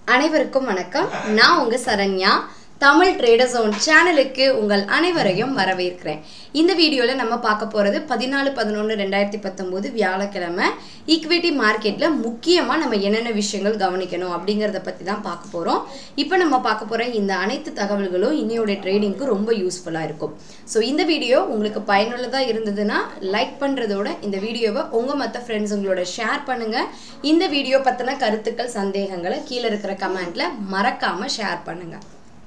அனைவருக்கும் வணக்கம் நான் உங்க சரண்யா தமிழ் ட்ரேடர் ஜோன் சேனலுக்கு உங்கள் அனைவரையும் வரவேற்கிறேன் இந்த வீடியோவில் நம்ம பார்க்க போகிறது பதினாலு பதினொன்று ரெண்டாயிரத்தி பத்தொம்போது வியாழக்கிழமை ஈக்விட்டி மார்க்கெட்டில் முக்கியமாக நம்ம என்னென்ன விஷயங்கள் கவனிக்கணும் அப்படிங்கிறத பற்றி தான் பார்க்க போகிறோம் இப்போ நம்ம பார்க்க போகிற இந்த அனைத்து தகவல்களும் இன்னையோட ட்ரேடிங்க்கு ரொம்ப யூஸ்ஃபுல்லாக இருக்கும் ஸோ இந்த வீடியோ உங்களுக்கு பயனுள்ளதாக இருந்ததுன்னா லைக் பண்ணுறதோட இந்த வீடியோவை உங்கள் மற்ற ஃப்ரெண்ட்ஸுங்களோட ஷேர் பண்ணுங்கள் இந்த வீடியோ பற்றின கருத்துக்கள் சந்தேகங்களை கீழே இருக்கிற கமெண்ட்டில் மறக்காமல் ஷேர் பண்ணுங்கள்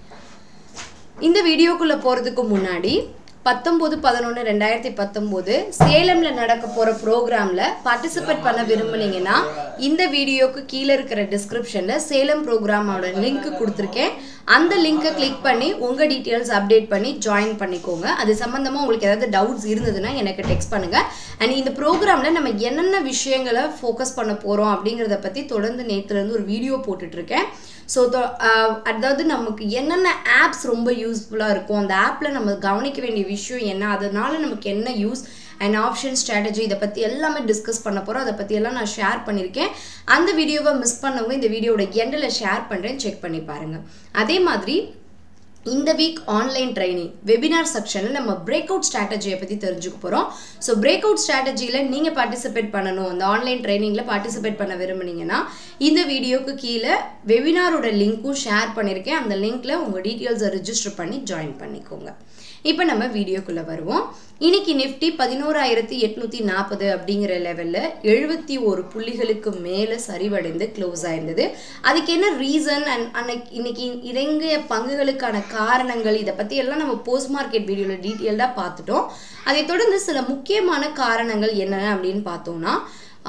இந்த வீடியோக்குள்ளே போகிறதுக்கு முன்னாடி பத்தொம்போது பதினொன்று ரெண்டாயிரத்தி பத்தொம்போது சேலமில் நடக்க போகிற ப்ரோக்ராமில் பார்ட்டிசிபேட் பண்ண விரும்புனீங்கன்னா இந்த வீடியோக்கு கீழே இருக்கிற டிஸ்கிரிப்ஷனில் சேலம் ப்ரோக்ராமோட லிங்க் கொடுத்துருக்கேன் அந்த லிங்க்கை கிளிக் பண்ணி உங்கள் டீட்டெயில்ஸ் அப்டேட் பண்ணி ஜாயின் பண்ணிக்கோங்க அது சம்மந்தமாக உங்களுக்கு ஏதாவது டவுட்ஸ் இருந்ததுன்னா எனக்கு டெக்ஸ்ட் பண்ணுங்கள் அண்ட் இந்த ப்ரோக்ராமில் நம்ம என்னென்ன விஷயங்களை ஃபோக்கஸ் பண்ண போகிறோம் அப்படிங்கிறத பற்றி தொடர்ந்து நேற்றுலேருந்து ஒரு வீடியோ போட்டுட்ருக்கேன் ஸோ அதாவது நமக்கு என்னென்ன ஆப்ஸ் ரொம்ப யூஸ்ஃபுல்லாக இருக்கும் அந்த ஆப்பில் நம்ம கவனிக்க வேண்டிய விஷயம் என்ன அதனால நமக்கு என்ன யூஸ் அண்ட் ஆப்ஷன் ஸ்ட்ராட்டஜி இதை பற்றி எல்லாமே டிஸ்கஸ் பண்ண போகிறோம் அதை பற்றி எல்லாம் நான் ஷேர் பண்ணியிருக்கேன் அந்த வீடியோவை மிஸ் பண்ணவங்க இந்த வீடியோட எண்டில் ஷேர் பண்ணுறேன் செக் பண்ணி பாருங்கள் அதே மாதிரி இந்த வீக் ஆன்லைன் ட்ரைனிங் வெபினார் செக்ஷனில் நம்ம பிரேக் அவுட் ஸ்ட்ராட்டஜியை பற்றி தெரிஞ்சுக்க போகிறோம் ஸோ பிரேக் அவுட் ஸ்ட்ராட்டஜியில் நீங்கள் பார்ட்டிசிபேட் பண்ணணும் அந்த ஆன்லைன் ட்ரைனிங்கில் பார்ட்டிசிபேட் பண்ண விரும்புனீங்கன்னா இந்த வீடியோக்கு கீழே வெபினாரோட லிங்க்கும் ஷேர் பண்ணியிருக்கேன் அந்த லிங்க்கில் உங்கள் டீட்டெயில்ஸை ரிஜிஸ்டர் பண்ணி ஜாயின் பண்ணிக்கோங்க இப்போ நம்ம வீடியோக்குள்ளே வருவோம் இன்னைக்கு நிஃப்டி பதினோராயிரத்தி எட்நூற்றி நாற்பது அப்படிங்கிற லெவலில் எழுபத்தி ஒரு புள்ளிகளுக்கு மேலே சரிவடைந்து க்ளோஸ் ஆயிருந்தது அதுக்கு என்ன ரீசன் அண்ட் அன்னைக்கு இன்னைக்கு இறங்கிய பங்குகளுக்கான காரணங்கள் இதை பற்றி எல்லாம் நம்ம போஸ்ட் மார்க்கெட் வீடியோவில் டீட்டெயில்டாக பார்த்துட்டோம் அதை தொடர்ந்து சில முக்கியமான காரணங்கள் என்னென்ன அப்படின்னு பார்த்தோம்னா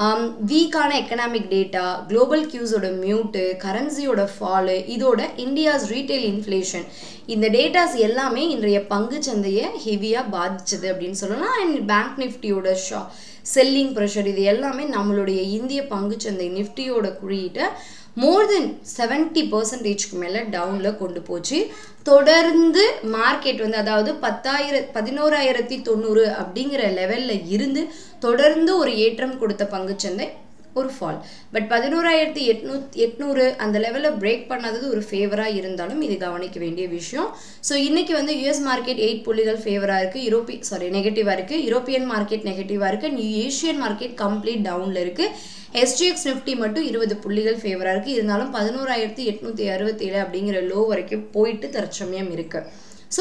வீக்கான எக்கனாமிக் டேட்டா குளோபல் கியூஸோட மியூட்டு கரன்சியோட ஃபாலு இதோட இந்தியாஸ் ரீட்டைல் இன்ஃப்ளேஷன் இந்த டேட்டாஸ் எல்லாமே இன்றைய பங்கு சந்தையை ஹெவியாக பாதிச்சது அப்படின்னு சொல்லலாம் அண்ட் பேங்க் நிஃப்டியோட ஷா செல்லிங் ப்ரெஷர் இது எல்லாமே நம்மளுடைய இந்திய பங்குச்சந்தை நிஃப்டியோட குறியீட்டை மோர் தென் செவன்ட்டி பர்சன்டேஜ்க்கு மேலே டவுனில் கொண்டு போச்சு தொடர்ந்து மார்க்கெட் வந்து அதாவது பத்தாயிர பதினோராயிரத்தி தொண்ணூறு அப்படிங்கிற லெவலில் இருந்து தொடர்ந்து ஒரு ஏற்றம் கொடுத்த பங்குச்சந்தை ஒரு ஃபால் பட் பதினோராயிரத்தி எட்நூத் எட்நூறு அந்த லெவலில் பிரேக் பண்ணாதது ஒரு ஃபேவராக இருந்தாலும் இது கவனிக்க வேண்டிய விஷயம் ஸோ இன்றைக்கி வந்து யூஎஸ் மார்க்கெட் எயிட் புள்ளிகள் ஃபேவராக இருக்குது யூரோப்பி சாரி நெகட்டிவாக இருக்குது யூரோப்பியன் மார்க்கெட் நெகட்டிவாக இருக்குது அண்ட் ஏஷியன் மார்க்கெட் கம்ப்ளீட் டவுனில் இருக்குது எஸ்டிஎக்ஸ் நிஃப்டி மட்டும் இருபது புள்ளிகள் ஃபேவராக இருக்குது இருந்தாலும் பதினோராயிரத்தி எட்நூற்றி அறுபத்தேழு அப்படிங்கிற லோ வரைக்கும் போயிட்டு தற்சமயம் இருக்குது ஸோ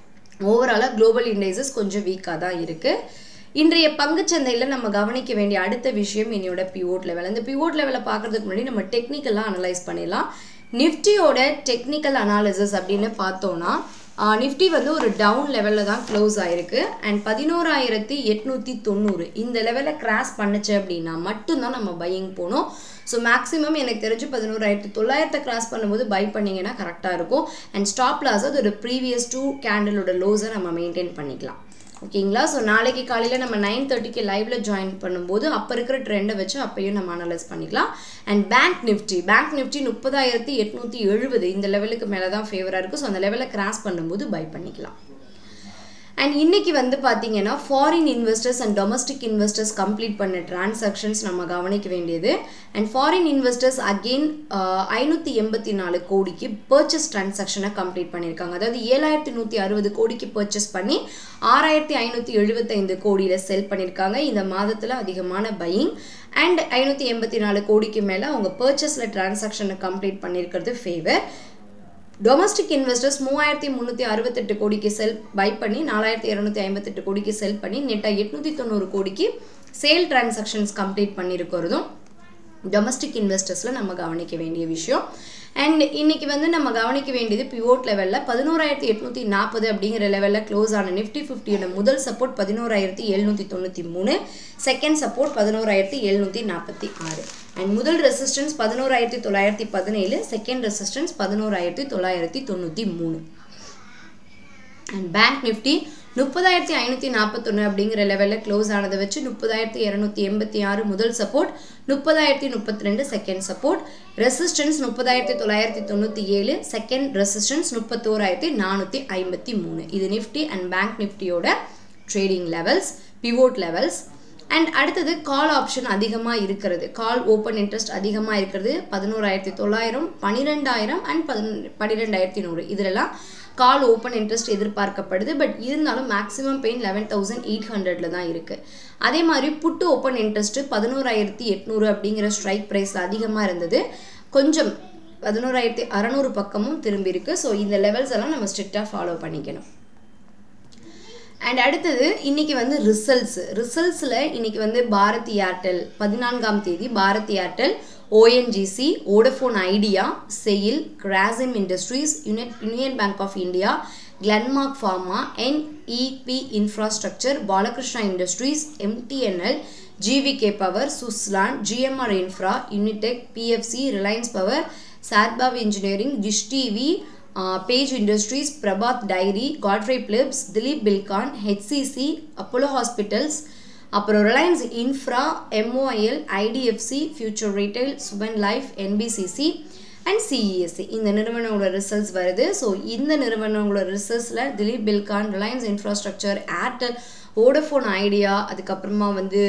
ஓவராலாக குளோபல் இண்டைசஸ் கொஞ்சம் வீக்காக தான் இருக்குது இன்றைய பங்குச்சந்தையில் நம்ம கவனிக்க வேண்டிய அடுத்த விஷயம் என்னோட பிவோட் லெவல் அந்த பிவோட் லெவலை பார்க்குறதுக்கு முன்னாடி நம்ம டெக்னிக்கலாக அனலைஸ் பண்ணிடலாம் நிஃப்டியோட டெக்னிக்கல் அனாலிசிஸ் அப்படின்னு பார்த்தோன்னா நிஃப்டி வந்து ஒரு டவுன் லெவலில் தான் க்ளோஸ் ஆயிருக்கு அண்ட் பதினோராயிரத்தி எட்நூற்றி தொண்ணூறு இந்த லெவலில் கிராஸ் பண்ணுச்சு அப்படின்னா மட்டும்தான் நம்ம பையிங் போகணும் ஸோ மேக்ஸிமம் எனக்கு தெரிஞ்சு பதினோராயிரத்தி தொள்ளாயிரத்தை கிராஸ் பண்ணும்போது பை பண்ணிங்கன்னா கரெக்டாக இருக்கும் அண்ட் ஸ்டாப் லாஸ் அது ஒரு ப்ரீவியஸ் டூ கேண்டலோட லோஸை நம்ம மெயின்டைன் பண்ணிக்கலாம் ஓகேங்களா ஸோ நாளைக்கு காலையில் நம்ம நைன் தேர்ட்டிக்கு லைவ்ல ஜாயின் பண்ணும்போது அப்போ இருக்கிற ட்ரெண்டை வச்சு அப்பையும் நம்ம அனலைஸ் பண்ணிக்கலாம் and bank Nifty bank Nifty முப்பதாயிரத்தி எட்நூற்றி எழுபது இந்த லெவலுக்கு மேலே தான் ஃபேவராக இருக்குது ஸோ அந்த லெவலில் கிராஸ் பண்ணும்போது பை பண்ணிக்கலாம் அண்ட் இன்னைக்கு வந்து பார்த்தீங்கன்னா foreign investors and domestic investors complete பண்ண டிரான்சாக்ஷன்ஸ் நம்ம கவனிக்க வேண்டியது அண்ட் ஃபாரின் இன்வெஸ்டர்ஸ் அகெயின் ஐநூற்றி எண்பத்தி நாலு கோடிக்கு பர்ச்சேஸ் டிரான்சாக்ஷனை கம்ப்ளீட் பண்ணியிருக்காங்க அதாவது ஏழாயிரத்தி நூற்றி அறுபது கோடிக்கு பர்ச்சேஸ் பண்ணி ஆறாயிரத்தி ஐநூற்றி எழுபத்தைந்து கோடியில் செல் பண்ணியிருக்காங்க இந்த மாதத்தில் அதிகமான பையிங் அண்ட் ஐநூற்றி எண்பத்தி நாலு கோடிக்கு மேலே அவங்க பர்ச்சேஸில் டிரான்சாக்ஷனை கம்ப்ளீட் பண்ணியிருக்கிறது ஃபேவர் டொமஸ்டிக் இன்வெஸ்டர்ஸ் மூவாயிரத்தி முந்நூற்றி அறுபத்தெட்டு கோடிக்கு செல் பை பண்ணி நாலாயிரத்தி இரநூத்தி ஐம்பத்தெட்டு கோடிக்கு செல் பண்ணி நெட்டாக எட்நூற்றி தொண்ணூறு கோடிக்கு சேல் டிரான்சாக்ஷன்ஸ் கம்ப்ளீட் பண்ணியிருக்கிறதும் டொமஸ்டிக் இன்வெஸ்டர்ஸில் நம்ம கவனிக்க வேண்டிய விஷயம் அண்ட் இன்னைக்கு வந்து நம்ம கவனிக்க வேண்டியது பிவோட் லெவலில் பதினோராயிரத்தி எட்நூற்றி நாற்பது அப்படிங்கிற லெவலில் க்ளோஸ் ஆன நிஃப்டி ஃபிஃப்டியோட முதல் சப்போர்ட் பதினோராயிரத்தி எழுநூற்றி தொண்ணூற்றி மூணு செகண்ட் சப்போர்ட் பதினோராயிரத்தி எழுநூற்றி நாற்பத்தி ஆறு அண்ட் முதல் ரெசிஸ்டன்ஸ் பதினோராயிரத்தி தொள்ளாயிரத்தி பதினேழு செகண்ட் ரெசிஸ்டன்ஸ் பதினோராயிரத்தி தொள்ளாயிரத்தி தொண்ணூற்றி மூணு அண்ட் பேங்க் நிஃப்டி முப்பதாயிரத்தி ஐநூற்றி நாற்பத்தொன்று அப்படிங்கிற லெவலில் க்ளோஸ் ஆனதை வச்சு முப்பதாயிரத்தி இரநூத்தி எண்பத்தி ஆறு முதல் சப்போர்ட் முப்பதாயிரத்தி முப்பத்தி ரெண்டு செகண்ட் சப்போர்ட் ரெசிஸ்டன்ஸ் முப்பதாயிரத்தி தொள்ளாயிரத்தி தொண்ணூற்றி ஏழு செகண்ட் ரெசிஸ்டன்ஸ் முப்பத்தோராயிரத்தி நானூற்றி ஐம்பத்தி மூணு இது நிஃப்டி அண்ட் பேங்க் நிஃப்டியோட trading levels pivot levels and அடுத்தது கால் ஆப்ஷன் அதிகமாக இருக்கிறது கால் ஓப்பன் இன்ட்ரெஸ்ட் அதிகமாக இருக்கிறது பதினோராயிரத்தி தொள்ளாயிரம் பன்னிரெண்டாயிரம் அண்ட் பதினொன்று பன்னிரெண்டாயிரத்தி நூறு இதிலெல்லாம் கால் ஓப்பன் இன்ட்ரெஸ்ட் எதிர்பார்க்கப்படுது பட் இருந்தாலும் maximum pain eleven thousand eight ஹண்ட்ரட்ல தான் இருக்குது அதே மாதிரி புட்டு ஓப்பன் இன்ட்ரெஸ்ட்டு பதினோராயிரத்தி எட்நூறு அப்படிங்கிற ஸ்ட்ரைக் ப்ரைஸில் அதிகமாக இருந்தது கொஞ்சம் பதினோராயிரத்தி அறநூறு பக்கமும் திரும்பி இருக்கு ஸோ இந்த லெவல்ஸ் எல்லாம் நம்ம ஸ்ட்ரிக்டாக ஃபாலோ பண்ணிக்கணும் அண்ட் அடுத்தது இன்னைக்கு வந்து ரிசல்ட்ஸ் ரிசல்ட்ஸில் இன்னைக்கு வந்து பாரதி ஏர்டெல் பதினான்காம் தேதி Bharti Airtel ONGC Vodafone Idea SAIL Grasim Industries unit Union Bank of India Glenmark Pharma NEP Infrastructure Balkrishna Industries MTNL GVK Power Suzlon GMR Infra Unitech PFC Reliance Power சார்பாவ் Engineering Dish TV Page Industries Prabhat Dairy Godfrey Phillips Dilip Buildcon HCC Apollo Hospitals அப்புறம் Reliance Infra MOIL IDFC Future Retail Suven Life NBCC and CESC இந்த நிறுவனங்களோட results வருது so இந்த நிறுவனங்களோட ரிசல்ட்ஸில் Dilip Buildcon Reliance Infrastructure Airtel Vodafone Idea அதுக்கப்புறமா வந்து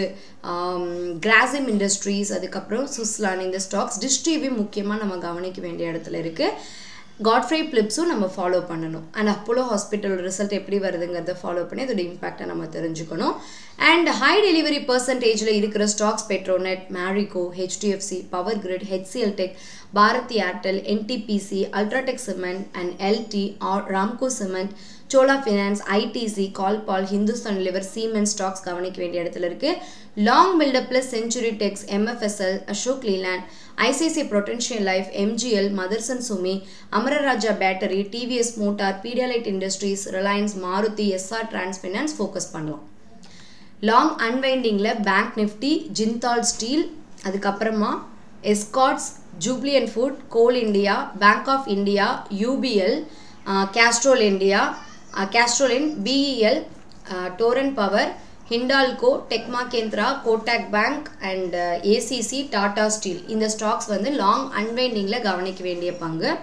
கிராசிம் இண்டஸ்ட்ரீஸ் அதுக்கப்புறம் சுஸ்லான் இந்த ஸ்டாக்ஸ் டிஷ் டிவி முக்கியமாக நம்ம கவனிக்க வேண்டிய இடத்துல இருக்குது காட்ஃப்ரை பிளிப்ஸும் நம்ம ஃபாலோ பண்ணணும் அண்ட் அப்போலோ ஹாஸ்பிட்டல் ரிசல்ட் எப்படி வருதுங்கிறத ஃபாலோ பண்ணி அதோட இம்பாக்டை நம்ம தெரிஞ்சுக்கணும் அண்ட் ஹை டெலிவரி பர்சன்டேஜில் இருக்கிற stocks Petronet Marico HDFC power grid HCL tech Bharathi Airtel NTPC UltraTech cement and LT R Ramco cement chola finance ITC கால்பால் Hindustan liver cement stocks கவனிக்க வேண்டிய இடத்துல இருக்கு லாங் பில்டப் பிளஸ் செஞ்சுரி டெக்ஸ் MFSL Ashok Leyland ICICI potential life MGL Motherson Sumi Amara Raja battery TVS motor Pedialyte industries Reliance Maruti SR டிரான்ஸ்ஃபினான்ஸ் focus பண்ணலாம் long அன்வைண்டிங்கில் bank Nifty Jindal steel அதுக்கப்புறமா Escorts ஜூப்ளியன் food goal India Bank of India UPL Castrol India கேஸ்ட்ரோலின் BEL Torrent Power Hindalco டெக்மா Mahindra Kotak Bank and ACC Tata Steel இந்த stocks வந்து long அன்வைண்டிங்கில் கவனிக்க வேண்டிய பங்கு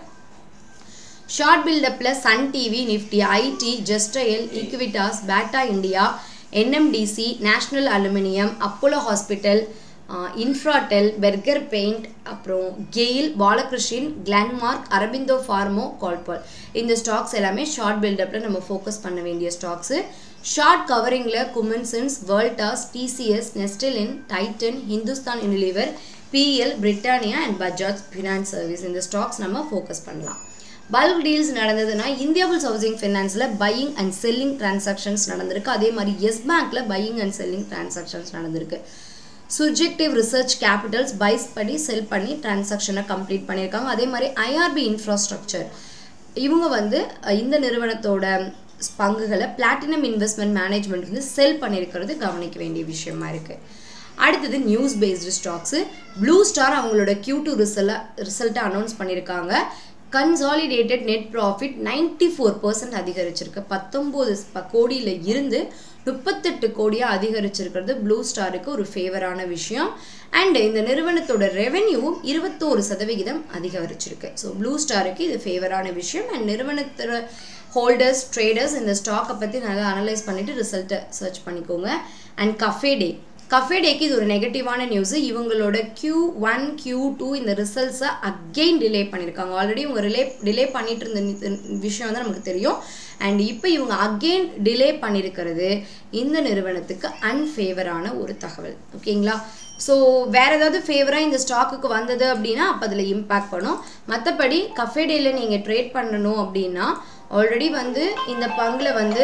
ஷார்ட் பில்டப்பில் Sun TV Nifty IT Justdial Equitas Bata India NMDC National Aluminium Apollo Hospital Infratel Berger Paint அப்புறம் கெயில் பாலகிருஷ்ணன் கிளான்மார்க் அரபிந்தோ ஃபார்மோ கால்பால் இந்த ஸ்டாக்ஸ் எல்லாமே ஷார்ட் பில்டப்பில் நம்ம ஃபோக்கஸ் பண்ண வேண்டிய ஸ்டாக்ஸு ஷார்ட் கவரிங்கில் குமன்சன்ஸ் வேர்ல்டாஸ் டிசிஎஸ் நெஸ்டலின் டைட்டன் ஹிந்துஸ்தான் யூனிலிவர் பிஎல் Britannia and Bajaj Finance Service இந்த ஸ்டாக்ஸ் நம்ம ஃபோக்கஸ் பண்ணலாம் பல்க் டீல்ஸ் நடந்ததுன்னா இந்தியாபுல்ஸ் ஹவுசிங் ஃபைனான்ஸில் பையிங் அண்ட் செல்லிங் டிரான்சாக்ஷன்ஸ் நடந்திருக்கு அதே மாதிரி எஸ் பேங்க்கில் பையிங் அண்ட் செல்லிங் டிரான்சாக்ஷன்ஸ் நடந்திருக்கு சுஜெக்டிவ் ரிசர்ச் கேபிட்டல்ஸ் பைஸ் பண்ணி செல் பண்ணி டிரான்சாக்ஷனை கம்ப்ளீட் பண்ணியிருக்காங்க அதே மாதிரி ஐஆர்பி இன்ஃப்ராஸ்ட்ரக்சர் இவங்க வந்து இந்த நிறுவனத்தோட பங்குகளை பிளாட்டினம் இன்வெஸ்ட்மெண்ட் மேனேஜ்மெண்ட் வந்து செல் பண்ணியிருக்கிறது கவனிக்க வேண்டிய விஷயமா இருக்குது அடுத்தது நியூஸ் பேஸ்டு ஸ்டாக்ஸு ப்ளூ ஸ்டார் அவங்களோட கியூ டூ ரிசல்ட்டை ரிசல்ட்டை அனௌன்ஸ் பண்ணியிருக்காங்க consolidated net profit ninety four percent அதிகரிச்சிருக்கு பத்தொம்போது கோடியில் இருந்து முப்பத்தெட்டு கோடியாக அதிகரிச்சிருக்கிறது ப்ளூ ஸ்டாருக்கு ஒரு ஃபேவரான விஷயம் அண்ட் இந்த நிறுவனத்தோட ரெவென்யூவும் இருபத்தோரு சதவிகிதம் அதிகரிச்சிருக்கு ஸோ ப்ளூ ஸ்டாருக்கு இது ஃபேவரான விஷயம் அண்ட் நிறுவனத்தோட ஹோல்டர்ஸ் ட்ரேடர்ஸ் இந்த ஸ்டாக்கை பற்றி நல்லா அனலைஸ் பண்ணிவிட்டு ரிசல்ட்டை சர்ச் பண்ணிக்கோங்க அண்ட் கஃபே டே கஃபே டேக்கு இது ஒரு நெகட்டிவான நியூஸு இவங்களோட கியூ ஒன் கியூ டூ இந்த ரிசல்ட்ஸை அகெயின் டிலே பண்ணியிருக்காங்க ஆல்ரெடி இவங்க ரிலே டிலே பண்ணிட்டு இருந்த விஷயம் வந்து நமக்கு தெரியும் அண்ட் இப்போ இவங்க அகெயின் டிலே பண்ணியிருக்கிறது இந்த நிறுவனத்துக்கு அன்ஃபேவரான ஒரு தகவல் ஓகேங்களா ஸோ வேறு ஏதாவது ஃபேவராக இந்த ஸ்டாக்குக்கு வந்தது அப்படின்னா அப்போ அதில் இம்பேக்ட் பண்ணும் மற்றபடி கஃபே டேயில் நீங்கள் ட்ரேட் பண்ணணும் அப்படின்னா ஆல்ரெடி வந்து இந்த பங்கில் வந்து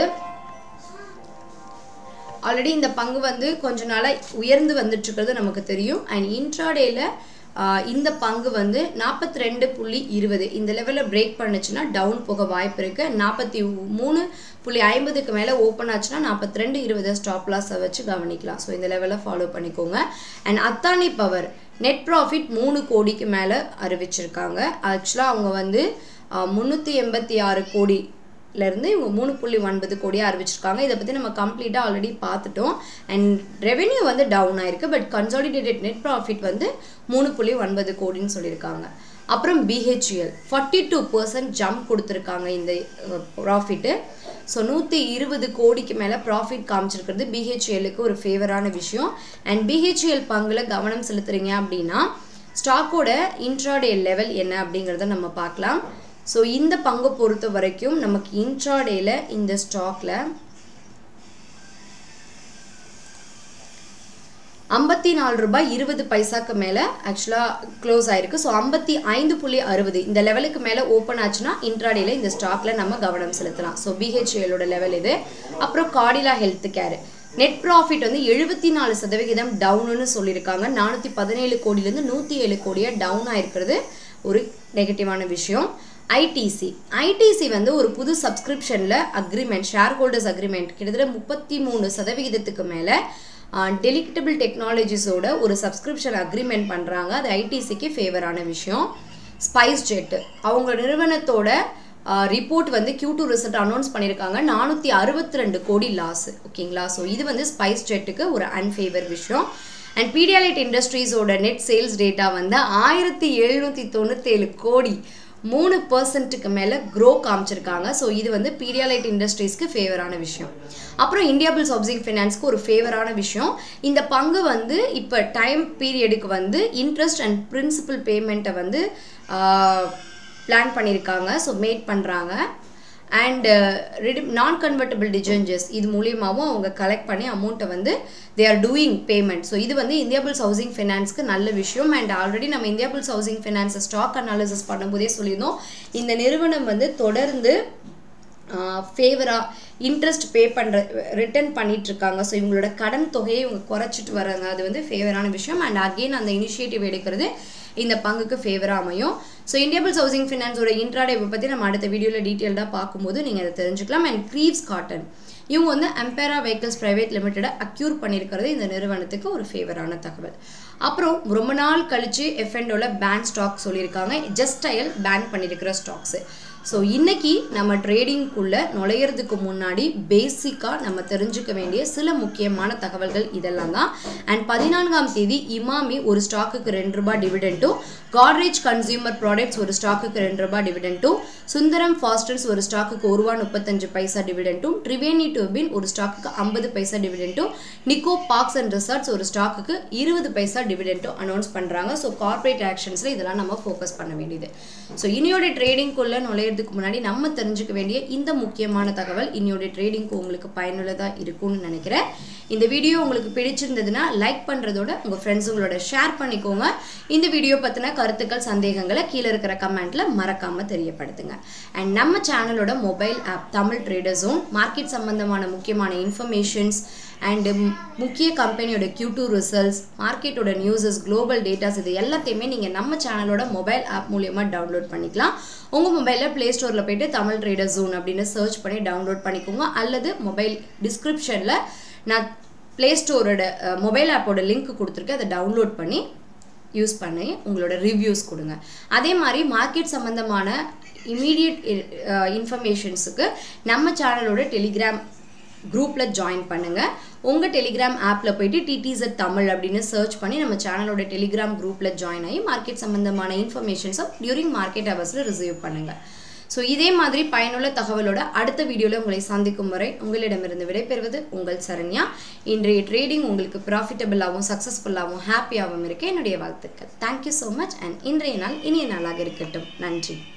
ஆல்ரெடி இந்த பங்கு வந்து கொஞ்ச நாளாக உயர்ந்து வந்துட்டுருக்கிறது நமக்கு தெரியும் அண்ட் இன்ட்ராடேயில் இந்த பங்கு வந்து நாற்பத்தி ரெண்டு புள்ளி இருபது இந்த லெவலில் பிரேக் பண்ணுச்சுன்னா டவுன் போக வாய்ப்பு இருக்குது நாற்பத்தி மூணு புள்ளி ஐம்பதுக்கு மேலே ஓப்பன் ஆச்சுன்னா நாற்பத்தி ரெண்டு இருபது ஸ்டாப் லாஸை வச்சு கவனிக்கலாம் ஸோ இந்த லெவலில் ஃபாலோ பண்ணிக்கோங்க and Adani Power net profit மூணு கோடிக்கு மேலே அறிவிச்சிருக்காங்க ஆக்சுவலாக அவங்க வந்து முந்நூற்றி எண்பத்தி ஆறு கோடி இருந்து இவங்க மூணு புள்ளி ஒன்பது கோடியாக அறிவிச்சிருக்காங்க இதை பற்றி நம்ம கம்ப்ளீட்டாக ஆல்ரெடி பார்த்துட்டோம் அண்ட் ரெவென்யூ வந்து டவுன் ஆயிருக்கு பட் கன்சாலிடேட்டட் நெட் ப்ராஃபிட் வந்து மூணு புள்ளி ஒன்பது கோடின்னு சொல்லியிருக்காங்க அப்புறம் BHEL forty two percent jump கொடுத்துருக்காங்க இந்த ப்ராஃபிட்டு ஸோ நூற்றி இருபது கோடிக்கு மேலே ப்ராஃபிட் காமிச்சிருக்கிறது பிஹெச்எலுக்கு ஒரு ஃபேவரான விஷயம் அண்ட் பிஹெச்எல் பங்கில் கவனம் செலுத்துறீங்க அப்படின்னா ஸ்டாக்கோட இன்ட்ராடே லெவல் என்ன அப்படிங்கிறத நம்ம பார்க்கலாம் ஸோ இந்த பங்கை பொறுத்த வரைக்கும் நமக்கு இன்ட்ராடேல இந்த ஸ்டாக்ல ஐம்பத்தி நாலு ரூபாய் இருபது பைசாக்கு மேலே ஆக்சுவலாக க்ளோஸ் ஆயிருக்கு ஸோ ஐம்பத்தி ஐந்து புள்ளி அறுபது இந்த லெவலுக்கு மேலே ஓப்பன் ஆச்சுன்னா இன்ட்ராடேல இந்த ஸ்டாக்ல நம்ம கவனம் செலுத்தலாம் ஸோ பிஹெச்எலோட லெவல் இது அப்புறம் Cadila Healthcare net profit வந்து எழுபத்தி நாலு சதவிகிதம் டவுனுன்னு சொல்லியிருக்காங்க நானூற்றி பதினேழு கோடியிலேருந்து நூற்றி ஏழு கோடியாக டவுன் ஆயிருக்கிறது ஒரு நெகட்டிவான விஷயம் ஐடிசி ஐடிசி வந்து ஒரு புது சப்ஸ்கிரிப்ஷனில் அக்ரிமெண்ட் ஷேர் ஹோல்டர்ஸ் அக்ரிமெண்ட் கிட்டத்தட்ட முப்பத்தி மூணு சதவிகிதத்துக்கு மேலே டெலிக்டபிள் டெக்னாலஜிஸோட ஒரு சப்ஸ்கிரிப்ஷன் அக்ரிமெண்ட் பண்ணுறாங்க அது ஐடிசிக்கு ஃபேவரான விஷயம் ஸ்பைஸ் ஜெட் அவங்க நிறுவனத்தோட ரிப்போர்ட் வந்து கியூ டூ ரிசல்ட் அனௌன்ஸ் பண்ணியிருக்காங்க நானூற்றி அறுபத்தி ரெண்டு கோடி லாஸ் ஓகேங்களா ஸோ இது வந்து ஸ்பைஸ் ஜெட்டுக்கு ஒரு அன்ஃபேவர் விஷயம் அண்ட் பீடியாலைட் இண்டஸ்ட்ரீஸோட நெட் சேல்ஸ் டேட்டா வந்து ஆயிரத்தி எழுநூற்றி தொண்ணூற்றேழு கோடி மூணு பர்சன்ட்டுக்கு மேலே க்ரோ காமிச்சிருக்காங்க ஸோ இது வந்து பீடியாலைட் இண்டஸ்ட்ரீஸ்க்கு ஃபேவரான விஷயம் அப்புறம் இந்தியா பில்ஸ் ஹவுசிங் ஃபைனான்ஸ்க்கு ஒரு ஃபேவரான விஷயம் இந்த பங்கு வந்து இப்போ டைம் பீரியடுக்கு வந்து இன்ட்ரெஸ்ட் அண்ட் பிரின்சிபல் பேமெண்ட்டை வந்து பிளான் பண்ணியிருக்காங்க ஸோ மேட் பண்ணுறாங்க அண்ட் ரெடி நான் கன்வெர்ட்டபிள் டிஜென்ஜஸ் இது மூலியமாகவும் அவங்க கலெக்ட் பண்ணி அமௌண்ட்டை வந்து they are doing payment so இது வந்து இந்தியா பில்ஸ் ஹவுசிங் ஃபைனான்ஸ்க்கு நல்ல விஷயம் அண்ட் ஆல்ரெடி நம்ம இந்தியா பில்ஸ் ஹவுசிங் ஃபைனான்ஸை ஸ்டாக் அனாலிசிஸ் பண்ணும்போதே சொல்லியிருந்தோம் இந்த நிறுவனம் வந்து தொடர்ந்து ஃபேவராக இன்ட்ரெஸ்ட் பே பண்ணுற ரிட்டர்ன் பண்ணிட்டு இருக்காங்க ஸோ இவங்களோட கடன் தொகையை இவங்க குறைச்சிட்டு வராங்க அது வந்து ஃபேவரான விஷயம் அண்ட் அகெயின் அந்த இனிஷியேட்டிவ் எடுக்கிறது இந்த பங்குக்கு ஃபேவராக அமையும் ஸோ இந்தியா பில்ஸ் ஹவுசிங் ஃபினான்ஸோட இன்ட்ராடே பற்றி நம்ம அடுத்த வீடியோவில் டீட்டெயில்டாக பார்க்கும்போது நீங்கள் அதை தெரிஞ்சுக்கலாம் அண்ட் க்ரீவ்ஸ் காட்டன் இவங்க வந்து அம்பேரா வெஹிக்கல்ஸ் பிரைவேட் லிமிட்டடை அக்யூர் பண்ணியிருக்கிறது இந்த நிறுவனத்துக்கு ஒரு ஃபேவரான தகவல் அப்புறம் ரொம்ப நாள் கழிச்சு எஃப்எண்டோல பேன் ஸ்டாக் சொல்லியிருக்காங்க ஜஸ்ட் அயல் பேன் பண்ணியிருக்கிற ஸ்டாக்ஸு ஸோ இன்னைக்கு நம்ம ட்ரேடிங்குள்ளே நுழையிறதுக்கு முன்னாடி பேசிக்காக நம்ம தெரிஞ்சுக்க வேண்டிய சில முக்கியமான தகவல்கள் இதெல்லாம் தான் அண்ட் பதினான்காம் தேதி இமாமி ஒரு ஸ்டாக்குக்கு ரெண்டு ரூபாய் டிவிடெண்ட்டும் காட்ரேஜ் கன்சியூமர் ப்ராடக்ட்ஸ் ஒரு ஸ்டாக்குக்கு ரெண்டு ரூபாய் டிவிடெண்ட்டும் சுந்தரம் ஃபாஸ்டர்ஸ் ஒரு ஸ்டாக்குக்கு ஒரு ரூபா முப்பத்தஞ்சு பைசா டிவிடெண்ட்டும் ட்ரிவேணி டூபின் ஒரு ஸ்டாக்குக்கு ஐம்பது பைசா டிவிடெண்ட்டும் நிக்கோ பார்க்ஸ் அண்ட் ரிசார்ட்ஸ் ஒரு ஸ்டாக்குக்கு இருபது பைசா டிவிடெண்ட்டும் அனௌன்ஸ் பண்ணுறாங்க ஸோ கார்பரேட் ஆக்ஷன்ஸில் இதெல்லாம் நம்ம ஃபோக்கஸ் பண்ண வேண்டியது ஸோ இனியோட ட்ரேடிங்குள்ளே நுழையிறதுக்கு முன்னாடி நம்ம தெரிஞ்சுக்க வேண்டிய இந்த முக்கியமான தகவல் இன்னையோட ட்ரேடிங்க்கு உங்களுக்கு பயனுள்ளதாக இருக்கும்னு நினைக்கிறேன் இந்த வீடியோ உங்களுக்கு பிடிச்சிருந்ததுன்னா லைக் பண்ணுறதோட உங்கள் ஃப்ரெண்ட்ஸுங்களோட ஷேர் பண்ணிக்கோங்க இந்த வீடியோ பற்றின கருத்துக்கள் சந்தேகங்களை கீழே இருக்கிற கமெண்ட்டில் மறக்காமல் தெரியப்படுத்துங்க அண்ட் நம்ம சேனலோட mobile app Tamil trader zone market சம்பந்தமான முக்கியமான இன்ஃபர்மேஷன்ஸ் அண்டு முக்கிய கம்பெனியோட கியூ டூ ரிசல்ட்ஸ் மார்க்கெட்டோட நியூஸஸ் குளோபல் டேட்டாஸ் இது எல்லாத்தையுமே நீங்கள் நம்ம சேனலோட மொபைல் ஆப் மூலியமாக டவுன்லோட் பண்ணிக்கலாம் உங்கள் மொபைலில் ப்ளே ஸ்டோரில் போயிட்டு தமிழ் ட்ரேடர் ஜோன் அப்படின்னு சர்ச் பண்ணி டவுன்லோட் பண்ணிக்கோங்க அல்லது மொபைல் டிஸ்கிரிப்ஷனில் நான் ப்ளே ஸ்டோரோட மொபைல் ஆப்போட லிங்க் கொடுத்துருக்கேன் அதை டவுன்லோட் பண்ணி யூஸ் பண்ணி உங்களோட ரிவ்யூஸ் கொடுங்க அதே மாதிரி மார்க்கெட் சம்மந்தமான இமீடியட் இன்ஃபர்மேஷன்ஸுக்கு நம்ம சேனலோட டெலிகிராம் குரூப்பில் ஜாயின் பண்ணுங்கள் உங்கள் டெலிகிராம் ஆப்பில் போயிட்டு டிடிசெட் தமிழ் அப்படின்னு சர்ச் பண்ணி நம்ம சேனலோட டெலிகிராம் குரூப்பில் ஜாயின் ஆகி மார்க்கெட் சம்மந்தமான இன்ஃபர்மேஷன்ஸை டியூரிங் மார்க்கெட் ஹவர்ஸில் ரிசீவ் பண்ணுங்கள் ஸோ இதே மாதிரி பயனுள்ள தகவலோட அடுத்த வீடியோவில் உங்களை சந்திக்கும் வரை உங்களிடமிருந்து விடைபெறுவது உங்கள் சரண்யா இன்றைய ட்ரேடிங் உங்களுக்கு ப்ராஃபிட்டபிளாகவும் சக்ஸஸ்ஃபுல்லாகவும் ஹாப்பியாகவும் இருக்க என்னுடைய வாழ்த்துக்கள் தேங்க்யூ ஸோ மச் அண்ட் இன்றைய நாள் இனிய நாளாக இருக்கட்டும் நன்றி